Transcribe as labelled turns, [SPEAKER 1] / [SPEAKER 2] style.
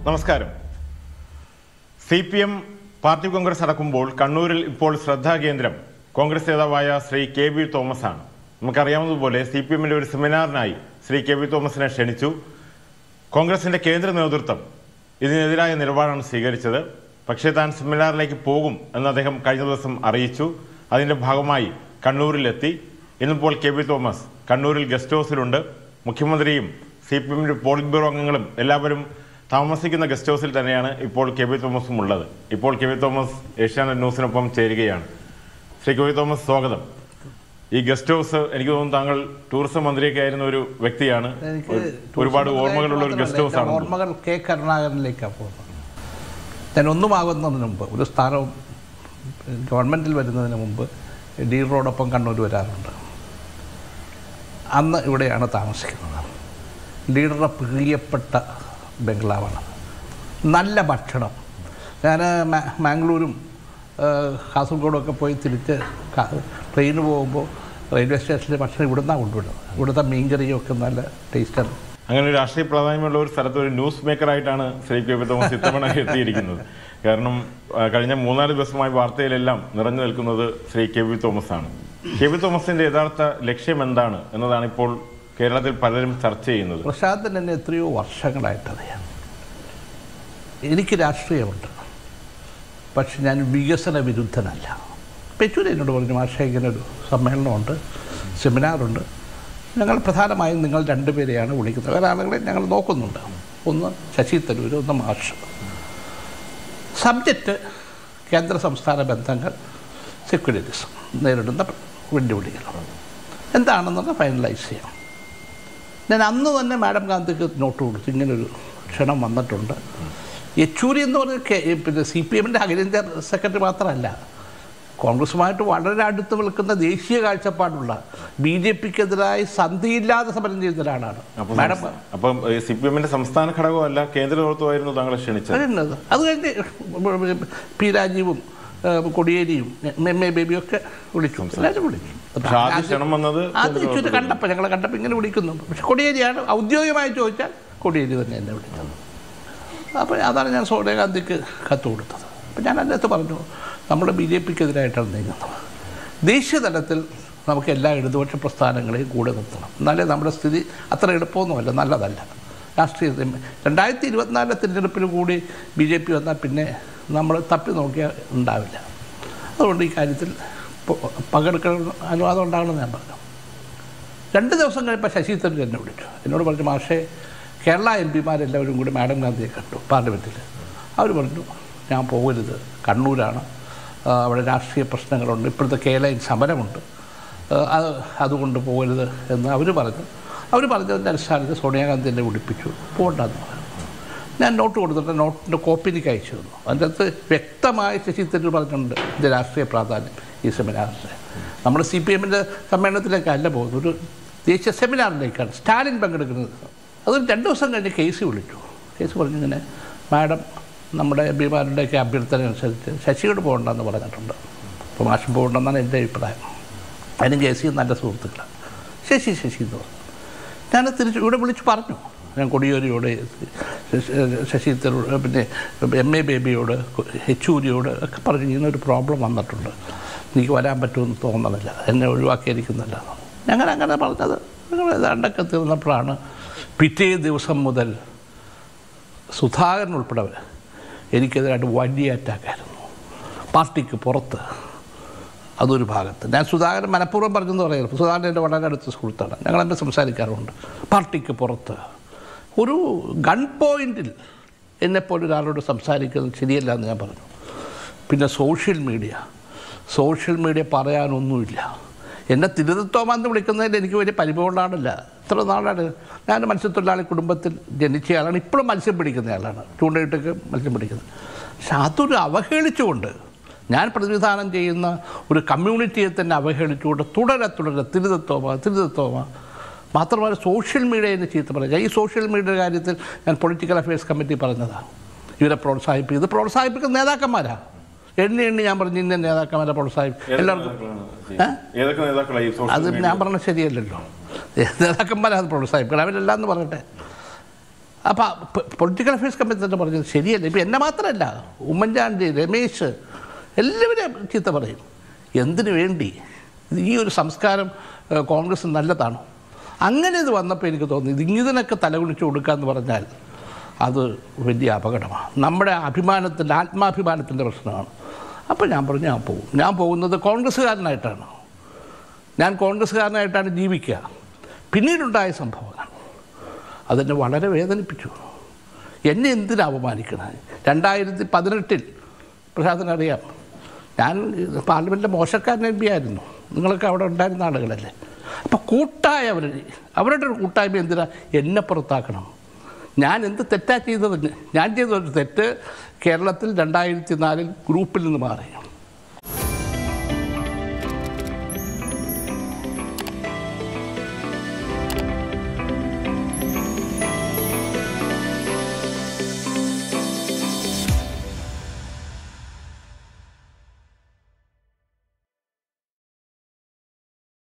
[SPEAKER 1] നമസ്കാരം C P M party Congress നടക്കുമ്പോൾ കണ്ണൂരിൽ ഇപ്പോൾ ശ്രദ്ധാകേന്ദ്രം കോൺഗ്രസ് നേതാവായ ശ്രീ കെ വി തോമസ് ആണ് നമുക്കറിയാവുന്നതുപോലെ സി പി എമ്മിന്റെ ഒരു സെമിനാറിനായി ശ്രീ കെ വി തോമസിനെ ക്ഷണിച്ചു കോൺഗ്രസിന്റെ കേന്ദ്ര നേതൃത്വം ഇതിനെതിരായ നിലപാടാണ് സ്വീകരിച്ചത് പക്ഷേ താൻ സെമിനാറിലേക്ക് പോകും എന്ന് അദ്ദേഹം കഴിഞ്ഞ ദിവസം അറിയിച്ചു അതിന്റെ ഭാഗമായി കണ്ണൂരിലെത്തി ഇന്നിപ്പോൾ കെ വി തോമസ് കണ്ണൂരിൽ ഗസ്റ്റ് ഹൗസിലുണ്ട് മുഖ്യമന്ത്രിയും സി പി എമ്മിന്റെ പോളിറ്റ് ബ്യൂറോ അംഗങ്ങളും എല്ലാവരും താമസിക്കുന്ന ഗസ്റ്റ് ഹൗസിൽ തന്നെയാണ് ഇപ്പോൾ കെ വി തോമസും ഉള്ളത് ഇപ്പോൾ കെ വി തോമസ് ഏഷ്യാനെറ്റ് ന്യൂസിനൊപ്പം ചേരുകയാണ് ശ്രീ കെ വി തോമസ് സ്വാഗതം ഈ ഗസ്റ്റ് ഹൗസ് എനിക്ക് തോന്നുന്നു താങ്കൾ ടൂറിസം മന്ത്രിയൊക്കെ ആയിരുന്ന ഒരു വ്യക്തിയാണ്
[SPEAKER 2] എനിക്ക്
[SPEAKER 1] ഒരു- ഒരുപാട് ഓർമ്മകളുള്ള ഒരു ഗസ്റ്റ് ഹൗസ് ആണ്
[SPEAKER 2] ഓർമ്മകൾ കെ കരുണാകരനിലേക്കാണ് പോകുന്നത് ഞാൻ ഒന്നുമാകുന്നതിന് മുമ്പ് ഒരു സ്ഥാനവും ഗവൺമെൻറ്റിൽ വരുന്നതിന് മുമ്പ് ഡി റോഡൊപ്പം കണ്ണൂർ വരാറുണ്ട് അന്ന് ഇവിടെയാണ് താമസിക്കുന്നത് ലീഡറുടെ പ്രിയപ്പെട്ട ബംഗ്ലാവാണ് നല്ല ഭക്ഷണം ഞാൻ മാ- മാംഗ്ലൂരും ആ, കാസർഗോഡും ഒക്കെ പോയി തിരിച്ച് ട്രെയിന് പോകുമ്പോൾ റെയിൽവേ സ്റ്റേഷനിൽ ഭക്ഷണം ഇവിടുന്നാണ് കൊണ്ടുവിടുന്നത് ഇവിടുത്തെ മീൻകറിയും ഒക്കെ നല്ല ടേസ്റ്റാണ്
[SPEAKER 1] അങ്ങനെ ഒരു രാഷ്ട്രീയ പ്രാധാന്യമുള്ള ഒരു സ്ഥലത്ത് ഒരു ന്യൂസ് മേക്കറായിട്ടാണ് ശ്രീ കെ പി തോമസ് ഇത്തവണ എത്തിയിരിക്കുന്നത് കാരണം ആ, കഴിഞ്ഞ മൂന്നാല് ദിവസമായി വാർത്തയിലെല്ലാം നിറഞ്ഞു നിൽക്കുന്നത് ശ്രീ കെ വി തോമസ് ആണ് കെ വി തോമസിന്റെ യഥാർത്ഥ ലക്ഷ്യം എന്താണ് എന്നതാണ് ഇപ്പോൾ കേരളത്തിൽ പലരും ചർച്ച ചെയ്യുന്നത്
[SPEAKER 2] പ്രശാന്തൻ എന്നെ എത്രയോ വർഷങ്ങളായിട്ട് അറിയാം എനിക്ക് രാഷ്ട്രീയമുണ്ട് പക്ഷെ ഞാൻ വികസന വിരുദ്ധനല്ല പെച്ചൂര് എന്നോട് പറഞ്ഞു മാഷേ ഇങ്ങനെ ഒരു സമ്മേളനമുണ്ട് സെമിനാറുണ്ട് ഞങ്ങൾ പ്രധാനമായും നിങ്ങൾ രണ്ടുപേരെയാണ് വിളിക്കുന്നത് വേറെ ആളുകളെ ഞങ്ങൾ നോക്കുന്നുണ്ട് ഒന്ന് ശശി തരൂർ ഒന്ന് മാഷ് സബ്ജക്റ്റ് കേന്ദ്ര സംസ്ഥാന ബന്ധങ്ങൾ സെക്യുലറിസം നേരിടുന്ന വെല്ലുവിളികൾ എന്താണെന്നത് ഫൈനലൈസ് ചെയ്യാം ഞാൻ അന്ന് തന്നെ മാഡം ഗാന്ധിക്ക് നോട്ട് കൊടുത്തു ഇങ്ങനൊരു ക്ഷണം വന്നിട്ടുണ്ട് യെച്ചൂരി എന്ന് പറഞ്ഞ കെ- പിന്നെ സി പി എമ്മിൻ്റെ അഖിലേന്ത്യാ സെക്രട്ടറി മാത്രമല്ല കോൺഗ്രസുമായിട്ട് വളരെ അടുത്ത് നിൽക്കുന്ന ദേശീയ കാഴ്ചപ്പാടുള്ള ബി ജെ പിക്കെതിരായി സന്ധിയില്ലാതെ സമരം ചെയ്യുന്ന ഒരാളാണ്
[SPEAKER 1] അപ്പം
[SPEAKER 2] മാഡം
[SPEAKER 1] അപ്പം സി പി എമ്മിന്റെ സംസ്ഥാന ഘടകമല്ല കേന്ദ്ര നേതൃത്വമായിരുന്നു താങ്കളെ ക്ഷണിച്ചത്
[SPEAKER 2] വരുന്നത് അത് കഴിഞ്ഞ് പി രാജീവും ഏഹ്, കൊടിയേരിയും എം എ ബേബിയും ഒക്കെ വിളിച്ചു എല്ലാവരും വിളിച്ചു
[SPEAKER 1] പക്ഷെ ആദ്യം ക്ഷണം വന്നത്
[SPEAKER 2] അത് ഇച്ചിരി കണ്ടപ്പോൾ ഞങ്ങളെ കണ്ടപ്പോൾ ഇങ്ങനെ വിളിക്കുന്നു പക്ഷെ കൊടിയേരിയാണ് ഔദ്യോഗികമായി ചോദിച്ചാൽ കൊടിയേരി തന്നെ എന്നെ വിളിച്ചത് അപ്പോൾ അതാണ് ഞാൻ സോണിയാഗാന്ധിക്ക് കത്ത് കൊടുത്തത് അപ്പോൾ ഞാൻ അതിനകത്ത് പറഞ്ഞു നമ്മൾ ബി ജെ പിക്കെതിരായിട്ടാണ് നീങ്ങുന്നത് ദേശീയ തലത്തിൽ നമുക്ക് എല്ലാ ഇടതുപക്ഷ പ്രസ്ഥാനങ്ങളെയും കൂടെ നിർത്തണം എന്നാലേ നമ്മുടെ സ്ഥിതി അത്ര എളുപ്പമൊന്നുമല്ല നല്ലതല്ല രാഷ്ട്രീയത്തിൽ രണ്ടായിരത്തി ഇരുപത്തിനാലിലെ തിരഞ്ഞെടുപ്പിൽ കൂടി ബി ജെ പി വന്നാൽ പിന്നെ നമ്മൾ തപ്പി നോക്കിയാൽ ഉണ്ടാവില്ല അതുകൊണ്ട് ഈ കാര്യത്തിൽ പ- പങ്കെടുക്കണം അനുവാദം ഉണ്ടാകണമെന്ന് ഞാൻ പറഞ്ഞു രണ്ട് ദിവസം കഴിഞ്ഞപ്പോൾ ശശി തരൂർ എന്നെ വിളിച്ചു എന്നോട് പറഞ്ഞു മാഷേ കേരള എം പിമാരെല്ലാവരും കൂടി മാഡം ഗാന്ധിയെ കണ്ടു പാർലമെൻറ്റിൽ അവർ പറഞ്ഞു ഞാൻ പോകരുത് കണ്ണൂരാണ് ആ, അവിടെ രാഷ്ട്രീയ പ്രശ്നങ്ങളുണ്ട് ഇപ്പോഴത്തെ കേരളയിൽ സമരമുണ്ട് ആ, അത് അതുകൊണ്ട് പോകരുത് എന്ന് അവർ പറഞ്ഞു അവർ പറഞ്ഞതിൻ്റെ അടിസ്ഥാനത്തിൽ സോണിയാഗാന്ധി എന്നെ വിളിപ്പിച്ചു പോകണ്ടെന്ന് പറഞ്ഞു ഞാൻ നോട്ട് കൊടുത്തിട്ട് നോട്ടിൻ്റെ കോപ്പി എനിക്ക് അയച്ചു തന്നു അതിൻ്റെ അകത്ത് വ്യക്തമായി ശശി തരൂർ പറഞ്ഞിട്ടുണ്ട് ഇത് രാഷ്ട്രീയ പ്രാധാന്യം ഈ സെമിനാറിൻ്റെ നമ്മൾ സി പി എമ്മിൻ്റെ സമ്മേളനത്തിലേക്കല്ല പോകുന്നത് ഒരു ദേശീയ സെമിനാറിലേക്കാണ് സ്റ്റാലിൻ പങ്കെടുക്കുന്നത് അത് രണ്ട് ദിവസം കഴിഞ്ഞ് കേസ് വിളിച്ചു കേസ് പറഞ്ഞിങ്ങനെ മാഡം നമ്മുടെ എം പിമാരുടെയൊക്കെ അഭ്യർത്ഥന അനുസരിച്ച് ശശിയോട് പോകണ്ടെന്ന് പറഞ്ഞിട്ടുണ്ട് അപ്പോൾ മാഷം പോകണ്ടെന്നാണ് എൻ്റെ അഭിപ്രായം അതിനും കെ സി നല്ല സുഹൃത്തുക്കളാണ് ശശി ശശി എന്ന് പറഞ്ഞു ഞാൻ തിരിച്ച് ഇവിടെ വിളിച്ച് പറഞ്ഞു ഞാൻ കൊടിയേരിയോട് ശശി തരൂർ പിന്നെ എം എ ബേബിയോട് യെച്ചൂരിയോട് ഒക്കെ പറഞ്ഞു ഇങ്ങനെ ഒരു പ്രോബ്ലം വന്നിട്ടുണ്ട് എനിക്ക് വരാൻ പറ്റുമെന്ന് തോന്നണില്ല എന്നെ ഒഴിവാക്കിയിരിക്കുന്നില്ല ഞങ്ങൾ അങ്ങനെ പറഞ്ഞത് ഞങ്ങൾ ഏതാണ്ടൊക്കെ തീർന്നപ്പോഴാണ് പിറ്റേ ദിവസം മുതൽ സുധാകരൻ ഉൾപ്പെടെ എനിക്കെതിരായിട്ട് വലിയ അറ്റാക്കായിരുന്നു പാർട്ടിക്ക് പുറത്ത് അതൊരു ഭാഗത്ത് ഞാൻ സുധാകരൻ മനഃപൂർവ്വം പറഞ്ഞെന്ന് പറയുന്നത് സുധാകരൻ എൻ്റെ വളരെ അടുത്ത സുഹൃത്താണ് ഞങ്ങൾ എന്നെ സംസാരിക്കാറുണ്ട് പാർട്ടിക്ക് പുറത്ത് ഒരു ഗൺ പോയിന്റിൽ എന്നെപ്പോലെ ഒരാളോട് സംസാരിക്കുന്നത് ശരിയല്ല എന്ന് ഞാൻ പറഞ്ഞു പിന്നെ സോഷ്യൽ മീഡിയ സോഷ്യൽ മീഡിയ പറയാനൊന്നുമില്ല എന്നെ തിരുതത്തോമാന്ന് വിളിക്കുന്നതിൽ എനിക്ക് വലിയ പരിഭവമുണ്ടാണില്ല ഇത്ര നാളാണ് ഞാൻ മത്സ്യത്തൊഴിലാളി കുടുംബത്തിൽ ജനിച്ചയാളാണ് ഇപ്പോഴും മത്സ്യം പിടിക്കുന്ന ആളാണ് ചൂണ്ടയിട്ടൊക്കെ മത്സ്യം പിടിക്കുന്നത് പക്ഷെ അതൊരു അവഹേളിച്ചുകൊണ്ട് ഞാൻ പ്രതിനിധാനം ചെയ്യുന്ന ഒരു കമ്മ്യൂണിറ്റിയെ തന്നെ അവഹേളിച്ചുകൊണ്ട് തുടരെ തുടരെ തിരുതത്തോമ തിരുതത്തോമ മാത്രമല്ല സോഷ്യൽ മീഡിയ എന്ന് ചീത്ത പറയുക ഈ സോഷ്യൽ മീഡിയയുടെ കാര്യത്തിൽ ഞാൻ പൊളിറ്റിക്കൽ അഫയേഴ്സ് കമ്മിറ്റി പറഞ്ഞതാണ് ഇവരെ പ്രോത്സാഹിപ്പിക്കും ഇത് പ്രോത്സാഹിപ്പിക്കുന്ന നേതാക്കന്മാരാ എണ്ണി എണ്ണി ഞാൻ പറഞ്ഞു ഇന്ന നേതാക്കന്മാരെ പ്രോത്സാഹിപ്പിക്കും എല്ലാവർക്കും ഏ?
[SPEAKER 1] ഏതൊക്കെ നേതാക്കളായി
[SPEAKER 2] അത്
[SPEAKER 1] സോഷ്യൽ
[SPEAKER 2] ഞാൻ പറഞ്ഞത് ശരിയല്ലല്ലോ നേതാക്കന്മാരെ അത് പ്രോത്സാഹിപ്പിക്കണം അവരെല്ലാം എന്ന് പറയട്ടെ അപ്പോൾ പൊളിറ്റിക്കൽ അഫയേഴ്സ് കമ്മിറ്റി തന്നെ പറഞ്ഞത് ശരിയല്ല ഇപ്പം എന്നെ മാത്രമല്ല ഉമ്മൻചാണ്ടി രമേശ് എല്ലാവരും ചീത്ത പറയും എന്തിനു വേണ്ടി ഇത് ഈ ഒരു സംസ്കാരം ഏഹ്, കോൺഗ്രസ് നല്ലതാണോ അങ്ങനെ ഇത് വന്നപ്പോൾ എനിക്ക് തോന്നി ഇത് ഇതിനൊക്കെ തലകുണിച്ച് കൊടുക്കുക എന്ന് പറഞ്ഞാൽ അത് വലിയ അപകടമാണ് നമ്മുടെ അഭിമാനത്തിൻ്റെ ആത്മാഭിമാനത്തിൻ്റെ പ്രശ്നമാണ് അപ്പോൾ ഞാൻ പറഞ്ഞു ഞാൻ പോകും ഞാൻ പോകുന്നത് കോൺഗ്രസ്സുകാരനായിട്ടാണ് ഞാൻ കോൺഗ്രസ്സുകാരനായിട്ടാണ് ജീവിക്കുക പിന്നീടുണ്ടായ സംഭവങ്ങൾ അതെന്നെ വളരെ വേദനിപ്പിച്ചു എന്നെ എന്തിനാ അപമാനിക്കണത് രണ്ടായിരത്തി പതിനെട്ടിൽ പ്രസാദനറിയാം ഞാൻ പാർലമെൻറ്റിലെ മോശക്കാരൻ എം പി ആയിരുന്നു നിങ്ങളൊക്കെ അവിടെ ഉണ്ടായിരുന്ന ആളുകളല്ലേ അപ്പോൾ കൂട്ടായ അവർ അവരുടെ ഒരു കൂട്ടായ്മ എന്തിനാ എന്നെ പുറത്താക്കണം ഞാൻ എന്ത് തെറ്റാ ചെയ്തതെന്ന് ഞാൻ ചെയ്ത ഒരു തെറ്റ് കേരളത്തിൽ രണ്ടായിരത്തി നാലിൽ ഗ്രൂപ്പിൽ നിന്ന് മാറി